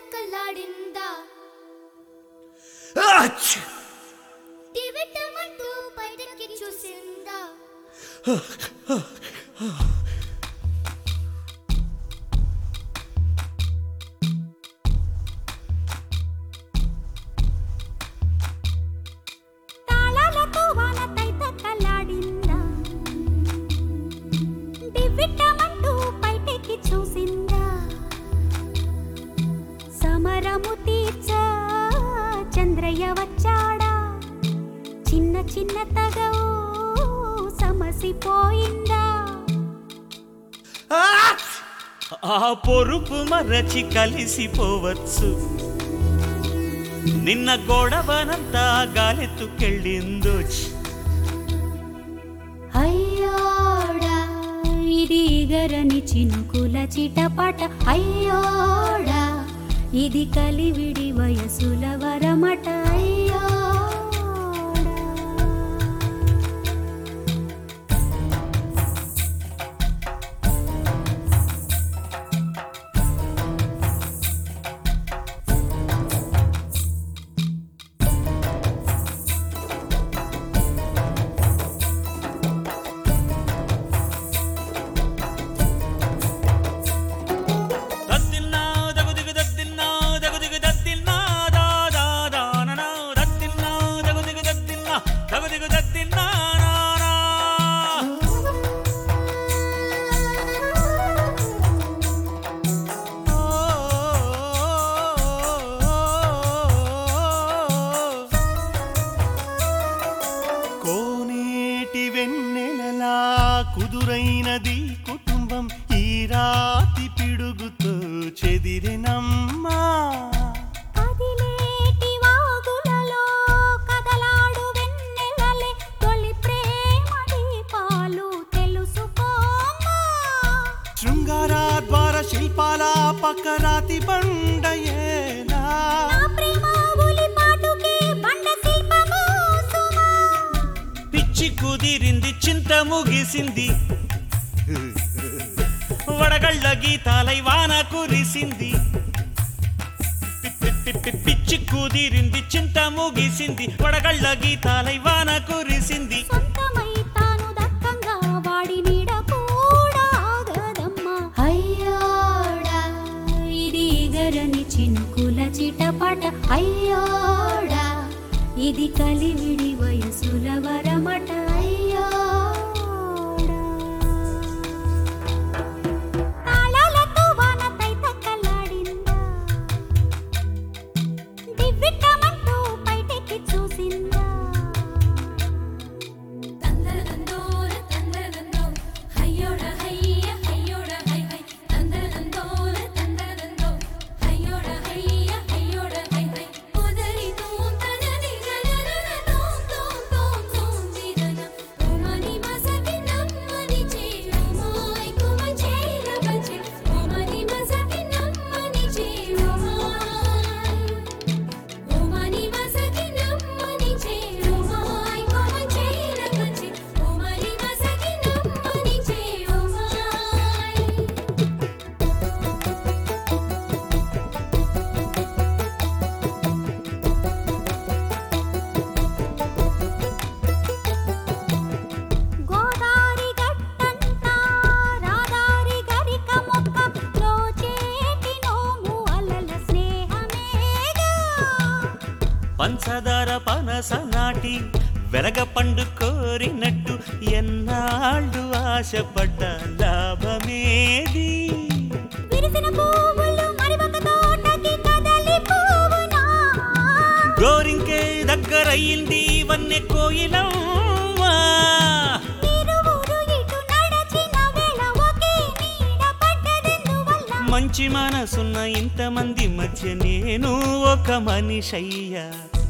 తైతక్కలాడిందా ఆచ్! టివిటమంటూ బయటకి చూసిందా తాళాలతో వాన తైతక్కలాడిందా దివ్విట్టమంటూ బయటికి చూసిందా సమరము తీర్చ చంద్రయ్య వచ్చాడా చిన్న చిన్న తగవు సమసిపోయిందా ఆచ్! ఆ పొరుపు మరచి కలిసిపోవచ్చు నిన్న గొడవనంతా గాలెత్తుకెళ్ళిందో అయ్యోడా ఇది గరని చినుకుల చిటపట అయ్యోడా ఇది కలివిడి వయసుల వరమట అయ్యోడా దద్దిల్నా దగుదిగు దద్దిల్నా దగుదిగు దద్దిల్నా దా దా దా ననా దద్దిల్నా దగుదిగు దద్దిల్నా దగుదిగు దద్దిల్నా నా నా కోనేటి వెన్నెలలా కుదురైనది కుటుంబం ఈ రాతి పిడుగుతో చెదిరినమ్మా కదిలేటి వాగులలో కదలాడు వెన్నెలలే తొలి ప్రేమ దీపాలు తెలుసుకోమా శృంగారాద్వార శిల్పాల పక్క రాతి బండయేలా నా ప్రేమ ఉలిపాటుకి బండ శిల్పము సుమా పిచ్చి కుదిరింది చింత ముగిసింది వడగళ్ళ గీతాలై వాన కురిసింది పి- పి- పి- పి- పిచ్చి కుదిరింది చింత ముగిసింది వడగళ్ళ గీతాలై వాన కురిసింది సొంతమై తాను దక్కంగా వాడి నీడ కూడా ఆగదమ్మా అయ్యోడా ఇది గరని చినుకుల చిటపట అయ్యోడా ఇది కలివిడి వయసుల వరమట అయ్యోడా తాళాలతో వాన తైతక్కలాడిందా దివ్విట్టమంటూ బయటికి చూసిందా తందరదందోర తందరదందో హయ్యోడ హయ్య హయ్యోడ హై హై తందరదందోర తందరదందో హయ్యోడ హయ్య హయ్యోడ హై హై ఉదరి తూం తనది గనన తూం తూం తూం తూం దిరన ఓమని మసకి నమ్మని చేరుమాయ్ కుమ చేర బజే ఓమని మసకి నమ్మని చేరుమాయ్ ఓమని మసకి నమ్మని చేరుమాయ్ కొమ చేరగచి ఓమని మసకి నమ్మని చేరుమాయ్ గోదారి గట్టంతా రాదారి గరిక మొక్క లోచేటి నోము అలల స్నేహమేగా పంచదార పనస నాటి వెలగ పండు కోరినట్టు ఎన్నాళ్ళు ఆశపడ్డ లాభమేది విరిసిన పువ్వులు మరి ఒక తోటకి కదలి పువ్వునా గోరింకే దగ్గరయ్యింది వన్నె కోయిలమ్మా ఇరువురు ఇటు నడచిన వేళ ఒకే నీడ పడ్డదెందువల్ల మంచి మనసున్న ఇంతమంది మధ్య నేను ఒక మనిషయ్యా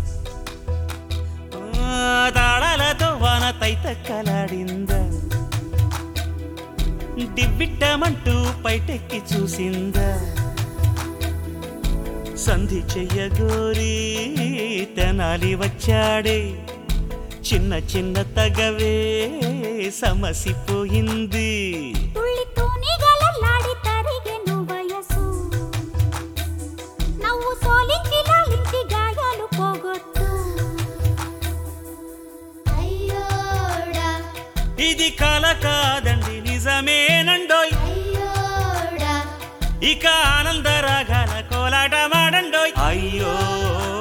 ఆ, తాళాలతో వాన తైతక్కలాడిందా డివ్విట్టమంటూ పైటెక్కి చూసిందా సంధి చెయ్యగోరి తెనాలి వచ్చాడే చిన్న చిన్న తగవే సమసిపోయింది తుళ్ళి తూనిగలల్లాడి తరిగెను వయసు నవ్వు కల కాదండి నిజమేనండోయ్ అయ్యోడా ఇక ఆనంద రాగాల కోలాట మాడండోయ్ అయ్యో